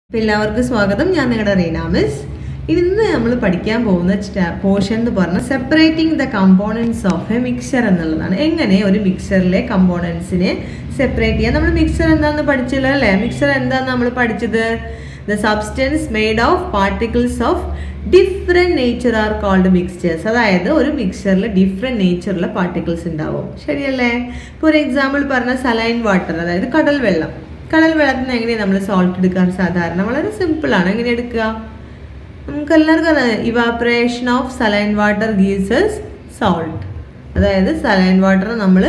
അപ്പോൾ എല്ലാവർക്കും സ്വാഗതം ഞാൻ നിങ്ങളുടെ റീന മിസ് ഇന്ന് നമ്മൾ പഠിക്കാൻ പോകുന്ന പോർഷൻ എന്ന് പറഞ്ഞാൽ separating the components of a mixture എന്നുള്ളതാണ് എങ്ങനെ ഒരു മിക്സറിലെ കമ്പോണൻസിനെ സെപ്പറേറ്റ് ചെയ്യാം നമ്മൾ മിക്സർ എന്താണെന്ന് പഠിച്ചല്ലോ അല്ലേ മിക്സർ എന്താണെന്ന് നമ്മൾ പഠിച്ചത് the substance made of particles of different nature are called mixtures അതായത് ഒരു മിക്സറിൽ ഡിഫറെൻറ്റ് നേച്ചറിലെ പാർട്ടിക്കിൾസ് ഉണ്ടാവും ശരിയല്ലേ ഇപ്പോൾ ഒരു എക്സാമ്പിൾ പറഞ്ഞ സലൈൻ വാട്ടർ അതായത് കടൽ വെള്ളം കടൽ വെള്ളത്തിന് എങ്ങനെയാണ് നമ്മൾ സോൾട്ട് എടുക്കാൻ സാധാരണ വളരെ സിമ്പിളാണ് എങ്ങനെ എടുക്കുക നമുക്ക് എല്ലാവർക്കും അറിയാം evaporation of saline water gives salt അതായത് സലൈൻ വാട്ടർ നമ്മൾ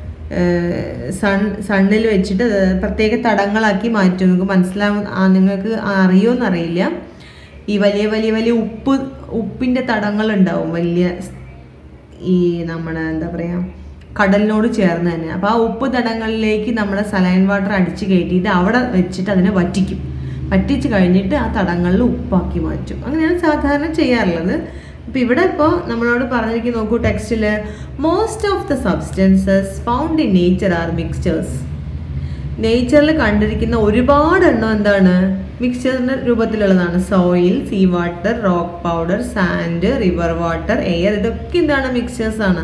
സൺ സണ്ണിൽ വെച്ചിട്ട് അത് പ്രത്യേക തടങ്ങളാക്കി മാറ്റും നിങ്ങൾക്ക് മനസ്സിലാവും ആ, നിങ്ങൾക്ക് അറിയുമോ അറിയില്ല ഈ വലിയ വലിയ വലിയ ഉപ്പ് ഉപ്പിൻ്റെ തടങ്ങൾ ഉണ്ടാവും വലിയ സ്- ഈ നമ്മുടെ എന്താ പറയുക കടലിനോട് ചേർന്ന് തന്നെ അപ്പോൾ ആ ഉപ്പ് തടങ്ങളിലേക്ക് നമ്മുടെ സലൈൻ വാട്ടർ അടിച്ച് കയറ്റിയിട്ട് അവിടെ വെച്ചിട്ട് അതിനെ വറ്റിക്കും വറ്റിച്ച് കഴിഞ്ഞിട്ട് ആ തടങ്ങളിൽ ഉപ്പാക്കി മാറ്റും അങ്ങനെയാണ് സാധാരണ ചെയ്യാറുള്ളത് അപ്പോൾ ഇവിടെ ഇപ്പോൾ നമ്മളോട് പറഞ്ഞിരിക്കുന്ന നോക്കൂ ടെക്സ്റ്റിൽ most of the substances found in nature are mixtures നേച്ചറിൽ കണ്ടിരിക്കുന്ന ഒരുപാട് എണ്ണം എന്താണ് മിക്സ്ചറിന്റെ രൂപത്തിലുള്ളതാണ് soil sea water rock powder sand river water air ഇതൊക്കെ എന്താണ് മിക്സ്ചേഴ്സ് ആണ്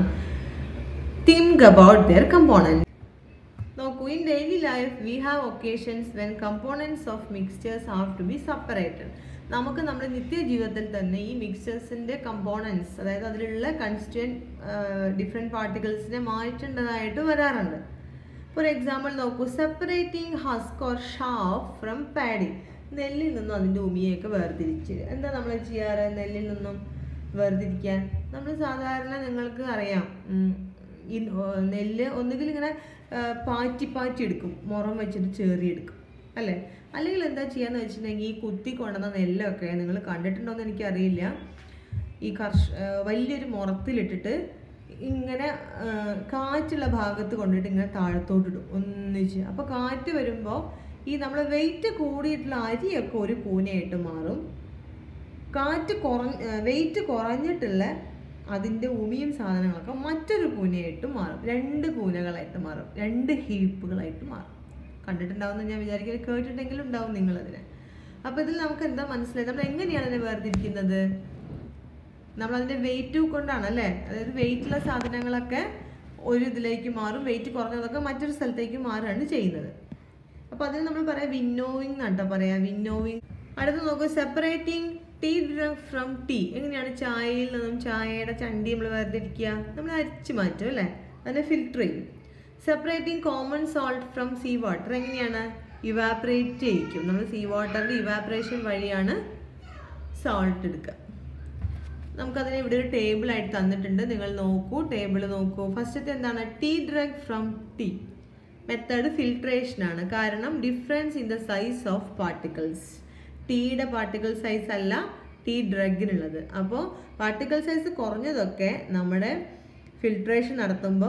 തിങ്ക് അബൌട്ട് ദെയർ കമ്പോണൻറ്റ് നോക്കൂ in daily life we have occasions when components of mixtures have to be separated നമുക്ക് നമ്മുടെ നിത്യജീവിതത്തിൽ തന്നെ ഈ മിക്സ്ചേഴ്സിൻ്റെ കമ്പോണൻസ് അതായത് അതിലുള്ള കൺസ്റ്റുവൻ ഡിഫറെൻറ്റ് പാർട്ടിക്കിൾസിനെ മാറ്റേണ്ടതായിട്ട് വരാറുണ്ട് ഫോർ എക്സാമ്പിൾ നോക്കൂ separating husk or chaff from paddy നെല്ലിൽ നിന്നും അതിൻ്റെ ഉമിയൊക്കെ വേർതിരിച്ച് എന്താ നമ്മൾ ചെയ്യാറ് നെല്ലിൽ നിന്നും വേർതിരിക്കാൻ നമ്മൾ സാധാരണ നിങ്ങൾക്ക് അറിയാം ഉം, ഈ ഓ- നെല്ല് ഒന്നുകിൽ ഇങ്ങനെ ആ, പാറ്റി പാറ്റി എടുക്കും മുറം വെച്ചിട്ട് ചേറിയെടുക്കും അല്ലേ അല്ലെങ്കിൽ എന്താ ചെയ്യാന്ന് വെച്ചിട്ടുണ്ടെങ്കിൽ ഈ കുത്തി കൊണ്ടുവന്ന നെല്ലൊക്കെ നിങ്ങൾ കണ്ടിട്ടുണ്ടോ എന്ന് എനിക്കറിയില്ല ഈ കർഷ ആ, വലിയൊരു മുറത്തിലിട്ടിട്ട് ഇങ്ങനെ ആ, കാറ്റുള്ള ഭാഗത്ത് കൊണ്ടിട്ട് ഇങ്ങനെ താഴത്തോട്ടിടും ഒന്നിച്ച് അപ്പോൾ കാറ്റ് വരുമ്പോൾ ഈ നമ്മൾ വെയിറ്റ് കൂടിയിട്ടുള്ള അരിയൊക്കെ ഒരു കൂനയായിട്ട് മാറും കാറ്റ് കുറഞ്ഞ വെയിറ്റ് കുറഞ്ഞിട്ടുള്ള അതിൻ്റെ ഉമിയും സാധനങ്ങളൊക്കെ മറ്റൊരു കൂനയായിട്ട് മാറും രണ്ട് കൂനകളായിട്ട് മാറും രണ്ട് ഹീപ്പുകളായിട്ട് മാറും കണ്ടിട്ടുണ്ടാവുമെന്ന് ഞാൻ വിചാരിക്കുന്നത് കേട്ടിട്ടെങ്കിലും ഉണ്ടാവും നിങ്ങളതിനെ അപ്പോൾ ഇതിൽ നമുക്ക് എന്താ മനസ്സിലായത് നമ്മൾ എങ്ങനെയാണ് അതിനെ വേർതിരിക്കുന്നത് നമ്മൾ അതിൻ്റെ വെയിറ്റ് കൊണ്ടാണ് അല്ലേ അതായത് വെയിറ്റുള്ള സാധനങ്ങളൊക്കെ ഒരു ഇതിലേക്ക് മാറും വെയിറ്റ് കുറഞ്ഞതൊക്കെ മറ്റൊരു സ്ഥലത്തേക്ക് മാറുകയാണ് ചെയ്യുന്നത് അപ്പോൾ അതിന് നമ്മൾ പറയാം വിന്നോവിങ് എന്നാട്ടോ പറയാം വിന്നോവിങ് അടുത്ത് നോക്കൂ separating tea dreg from tea എങ്ങനെയാണ് ചായയിൽ നിന്നും ചായയുടെ ചണ്ടി നമ്മൾ വേർതിരിക്കുക നമ്മൾ അരിച്ചു മാറ്റും അല്ലേ അതിനെ ഫിൽറ്റർ ചെയ്യും separating common salt from sea water എങ്ങനെയാണ് ഇവാപ്പറേറ്റ് ചെയ്യിക്കും നമ്മൾ സീ വാട്ടറിൻ്റെ ഇവാപ്പറേഷൻ വഴിയാണ് സോൾട്ട് എടുക്കുക നമുക്കതിനെ ഇവിടെ ഒരു ടേബിൾ ആയിട്ട് തന്നിട്ടുണ്ട് നിങ്ങൾ നോക്കൂ ടേബിൾ നോക്കൂ ഫസ്റ്റത്തെ എന്താണ് tea dreg from tea method filtration ആണ് കാരണം difference in the size of particles ടീയുടെ പാർട്ടിക്കിൾ സൈസ് അല്ല ടീ ഡ്രഗിനുള്ളത് അപ്പോൾ പാർട്ടിക്കിൾ സൈസ് കുറഞ്ഞതൊക്കെ നമ്മുടെ ഫിൽട്രേഷൻ നടത്തുമ്പോൾ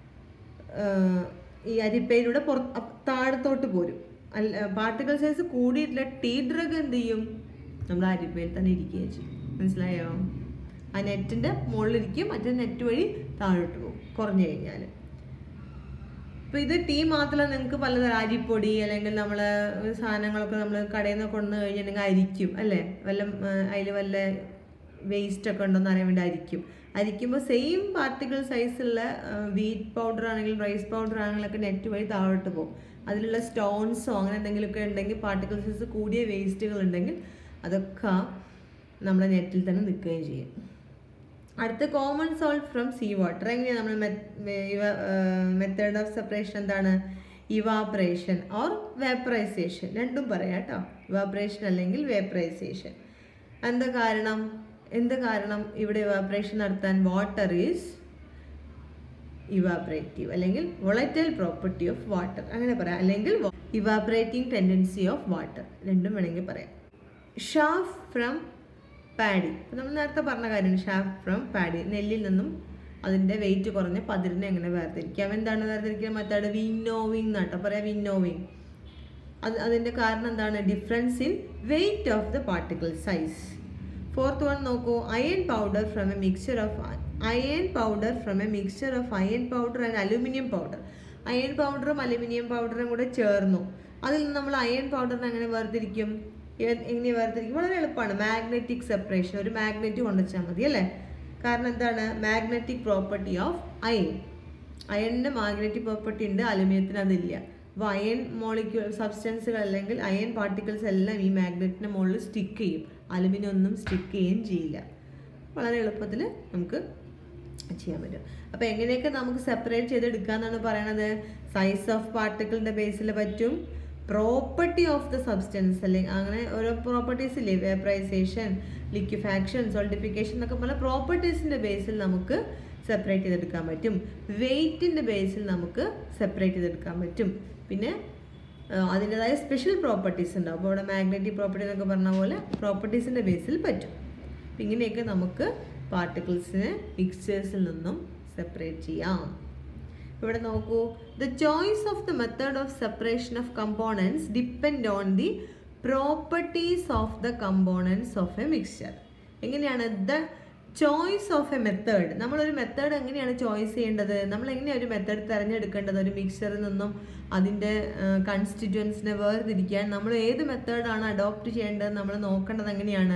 ഈ അരിപ്പയിലൂടെ പുറ അപ്പ് താഴത്തോട്ട് പോരും അല്ല പാർട്ടിക്കിൾ സൈസ് കൂടിയിട്ടുള്ള ടീ ഡ്രഗ് എന്ത് ചെയ്യും നമ്മൾ അരിപ്പയിൽ തന്നെ ഇരിക്കുകയും ചെയ്യും മനസ്സിലായോ ആ നെറ്റിൻ്റെ മുകളിലിരിക്കും മറ്റേ നെറ്റ് വഴി താഴോട്ട് പോകും കുറഞ്ഞു കഴിഞ്ഞാൽ അപ്പോൾ ഇത് ടീ മാത്രമല്ല നിങ്ങൾക്ക് പലതരം അരിപ്പൊടി അല്ലെങ്കിൽ നമ്മൾ സാധനങ്ങളൊക്കെ നമ്മൾ കടയിൽ നിന്ന് കൊണ്ടു കഴിഞ്ഞിട്ടുണ്ടെങ്കിൽ അരിക്കും അല്ലേ വല്ല അതിൽ വല്ല വേസ്റ്റ് ഒക്കെ ഉണ്ടോ എന്ന് അറിയാൻ വേണ്ടി അരിക്കും അരിക്കുമ്പോൾ സെയിം പാർട്ടിക്കിൾ സൈസുള്ള വീറ്റ് പൗഡർ ആണെങ്കിലും റൈസ് പൗഡർ ആണെങ്കിലൊക്കെ നെറ്റ് വഴി താഴോട്ട് പോകും അതിലുള്ള സ്റ്റോൺസോ അങ്ങനെ എന്തെങ്കിലുമൊക്കെ ഉണ്ടെങ്കിൽ പാർട്ടിക്കിൾ സൈസ് കൂടിയ വേസ്റ്റുകൾ ഉണ്ടെങ്കിൽ അതൊക്കെ നമ്മുടെ നെറ്റിൽ തന്നെ നിൽക്കുകയും ചെയ്യും അടുത്ത common salt from sea water എങ്ങനെയാണ് നമ്മൾ മെത്തേഡ് ഓഫ് സെപ്പറേഷൻ എന്താണ് ഇവാപ്രേഷൻ ഓർ വേപ്പറൈസേഷൻ രണ്ടും പറയാം കേട്ടോ ഇവാപ്രേഷൻ അല്ലെങ്കിൽ വേപ്പറൈസേഷൻ എന്താ കാരണം എന്ത് കാരണം ഇവിടെ ഇവാപ്രേഷൻ നടത്താൻ വാട്ടർ ഈസ് ഇവാപറേറ്റീവ് അല്ലെങ്കിൽ വൊളറ്റൈൽ പ്രോപ്പർട്ടി ഓഫ് വാട്ടർ അങ്ങനെ പറയാം അല്ലെങ്കിൽ ഇവാപറേറ്റിംഗ് ടെൻഡൻസി ഓഫ് വാട്ടർ രണ്ടും വേണമെങ്കിൽ പറയാം ഷാഫ് ഫ്രം പാഡി നമ്മൾ നേരത്തെ പറഞ്ഞ കാര്യമാണ് ഷാഫ് ഫ്രം പാഡി നെല്ലിൽ നിന്നും അതിൻ്റെ വെയിറ്റ് കുറഞ്ഞ പതിരിനെ എങ്ങനെ വേർതിരിക്കാം എന്താണ് വേർതിരിക്കുക മെത്തേഡ് വിന്നോവിങ് എന്നാട്ടോ പറയാം വിന്നോവിങ് അത് അതിൻ്റെ കാരണം എന്താണ് difference in weight of the particle size fourth one നോക്കൂ iron powder from a mixture of iron powder from a mixture of iron powder and aluminium powder iron പൗഡറും അലുമിനിയം പൗഡറും കൂടെ ചേർന്നു അതിൽ നിന്ന് നമ്മൾ അയൺ പൗഡറിനെ എങ്ങനെ വേർതിരിക്കും എ- എങ്ങനെ വേർതിരിക്കും വളരെ എളുപ്പമാണ് മാഗ്നറ്റിക് സെപ്പറേഷൻ ഒരു മാഗ്നറ്റ് കൊണ്ടുവച്ചാൽ മതി അല്ലേ കാരണം എന്താണ് മാഗ്നറ്റിക് പ്രോപ്പർട്ടി ഓഫ് അയൺ അയണിന് മാഗ്നറ്റിക് പ്രോപ്പർട്ടി ഉണ്ട് അലുമിനിയത്തിന് അതില്ല അപ്പോൾ അയൺ മോളിക്യൂൾ സബ്സ്റ്റൻസുകൾ അല്ലെങ്കിൽ അയൺ പാർട്ടിക്കിൾസ് എല്ലാം ഈ മാഗ്നറ്റിന്റെ മുകളിൽ സ്റ്റിക്ക് ചെയ്യും അലുമിനിയം ഒന്നും സ്റ്റിക്ക് ചെയ്യുകയും ചെയ്യില്ല വളരെ എളുപ്പത്തിൽ നമുക്ക് ചെയ്യാൻ പറ്റും അപ്പോൾ എങ്ങനെയൊക്കെ നമുക്ക് സെപ്പറേറ്റ് ചെയ്തെടുക്കാന്നാണ് പറയണത് സൈസ് ഓഫ് പാർട്ടിക്കിളിന്റെ ബേസിൽ പറ്റും പ്രോപ്പർട്ടി ഓഫ് ദ സബ്സ്റ്റൻസ് അല്ലെങ്കിൽ അങ്ങനെ ഓരോ പ്രോപ്പർട്ടീസ് ഇല്ലേ വേപ്പറൈസേഷൻ ലിക്വിഫാക്ഷൻ സോൾട്ടിഫിക്കേഷൻ എന്നൊക്കെ പല പ്രോപ്പർട്ടീസിന്റെ ബേസിൽ നമുക്ക് സെപ്പറേറ്റ് ചെയ്തെടുക്കാൻ പറ്റും വെയിറ്റിന്റെ ബേസിൽ നമുക്ക് സെപ്പറേറ്റ് ചെയ്തെടുക്കാൻ പറ്റും പിന്നെ ആ, അതിൻ്റെതായ സ്പെഷ്യൽ പ്രോപ്പർട്ടീസ് ഉണ്ടാവും അപ്പോൾ ഇവിടെ മാഗ്നറ്റിക് പ്രോപ്പർട്ടി എന്നൊക്കെ പറഞ്ഞ പോലെ പ്രോപ്പർട്ടീസിന്റെ ബേസിൽ പറ്റും അപ്പം ഇങ്ങനെയൊക്കെ നമുക്ക് പാർട്ടിക്കിൾസിനെ മിക്സേഴ്സിൽ നിന്നും സെപ്പറേറ്റ് ചെയ്യാം ഇവിടെ നോക്കൂ the choice of the method of separation of components depend on the properties of the components of a mixture എങ്ങനെയാണ് the choice of a method നമ്മളൊരു മെത്തേഡ് എങ്ങനെയാണ് ചോയ്സ് ചെയ്യേണ്ടത് നമ്മൾ എങ്ങനെയാണ് ഒരു മെത്തേഡ് തിരഞ്ഞെടുക്കേണ്ടത് ഒരു മിക്സറിൽ നിന്നും അതിൻ്റെ കൺസ്റ്റിറ്റ്യുവൻസിനെ വേർതിരിക്കാൻ നമ്മൾ ഏത് മെത്തേഡാണ് അഡോപ്റ്റ് ചെയ്യേണ്ടത് നമ്മൾ നോക്കേണ്ടത് എങ്ങനെയാണ്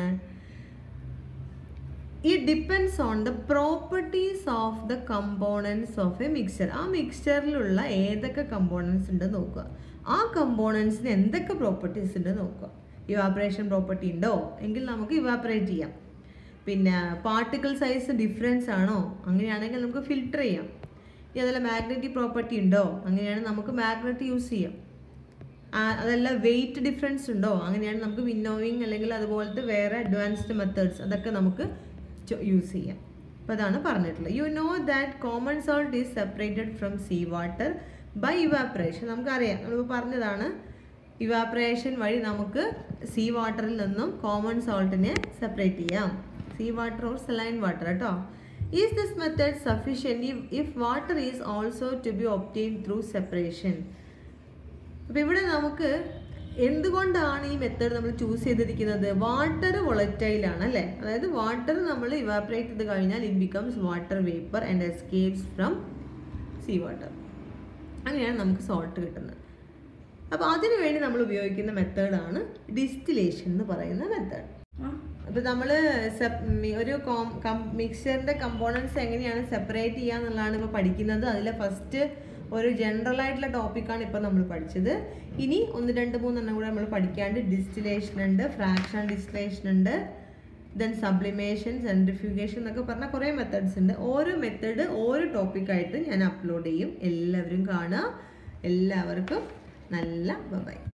it depends on the properties of the components of a mixture ആ മിക്സ്ചറിലുള്ള ഏതൊക്കെ കമ്പോണൻസ് ഉണ്ട് നോക്കുക ആ കമ്പോണൻസിന് എന്തൊക്കെ പ്രോപ്പർട്ടീസ് ഉണ്ട് നോക്കുക ഇവാപ്പറേഷൻ പ്രോപ്പർട്ടി ഉണ്ടോ എങ്കിൽ നമുക്ക് ഇവാപ്പറേറ്റ് ചെയ്യാം പിന്നെ പാർട്ടിക്കിൾ സൈസ് ഡിഫറൻസ് ആണോ അങ്ങനെയാണെങ്കിൽ നമുക്ക് ഫിൽട്ടർ ചെയ്യാം ഇനി അതല്ല മാഗ്നറ്റിക് പ്രോപ്പർട്ടി ഉണ്ടോ അങ്ങനെയാണെങ്കിൽ നമുക്ക് മാഗ്നറ്റ് യൂസ് ചെയ്യാം ആ, അതല്ല വെയിറ്റ് ഡിഫറൻസ് ഉണ്ടോ അങ്ങനെയാണ് നമുക്ക് വിന്നോവിങ് അല്ലെങ്കിൽ അതുപോലത്തെ വേറെ അഡ്വാൻസ്ഡ് മെത്തേഡ്സ് അതൊക്കെ നമുക്ക് യൂസ് ചെയ്യാം അപ്പോൾ അതാണ് പറഞ്ഞിട്ടുള്ളത് you know that common salt is separated from sea water by evaporation നമുക്കറിയാം നമ്മളിപ്പോൾ പറഞ്ഞതാണ് ഇവാപ്പറേഷൻ വഴി നമുക്ക് സീ വാട്ടറിൽ നിന്നും കോമൺ സോൾട്ടിനെ സെപ്പറേറ്റ് ചെയ്യാം sea water or saline water കേട്ടോ is this method sufficient if water is also to be obtained through separation അപ്പോൾ ഇവിടെ നമുക്ക് എന്തുകൊണ്ടാണ് ഈ മെത്തേഡ് നമ്മൾ ചൂസ് ചെയ്തിരിക്കുന്നത് വാട്ടർ വൊളറ്റൈലാണ് അല്ലേ അതായത് വാട്ടർ നമ്മൾ ഇവാപ്പറേറ്റ് ചെയ്ത് കഴിഞ്ഞാൽ it becomes water vapour and escapes from sea water അങ്ങനെയാണ് നമുക്ക് സോൾട്ട് കിട്ടുന്നത് അപ്പോൾ അതിനു വേണ്ടി നമ്മൾ ഉപയോഗിക്കുന്ന മെത്തേഡാണ് ഡിസ്റ്റിലേഷൻ എന്ന് പറയുന്ന മെത്തേഡ് അപ്പോൾ നമ്മൾ ഒരു മിക്സറിൻ്റെ കമ്പോണൻസ് എങ്ങനെയാണ് സെപ്പറേറ്റ് ചെയ്യുക എന്നുള്ളതാണ് ഇപ്പോൾ പഠിക്കുന്നത് അതിലെ ഫസ്റ്റ് ഒരു ജനറൽ ആയിട്ടുള്ള ടോപ്പിക്കാണ് ഇപ്പോൾ നമ്മൾ പഠിച്ചത് ഇനി ഒന്ന് രണ്ട് മൂന്നെണ്ണം കൂടെ നമ്മൾ പഠിക്കാണ്ട് ഡിസ്റ്റിലേഷൻ ഉണ്ട് ഫ്രാക്ഷൻ ഡിസ്റ്റിലേഷൻ ഉണ്ട് ദെൻ സബ്ലിമേഷൻ സെൻട്രിഫ്യൂഗേഷൻ എന്നൊക്കെ പറഞ്ഞ കുറേ മെത്തേഡ്സ് ഉണ്ട് ഓരോ മെത്തേഡ് ഓരോ ടോപ്പിക്കായിട്ട് ഞാൻ അപ്ലോഡ് ചെയ്യും എല്ലാവരും കാണുക എല്ലാവർക്കും നല്ല ബൈ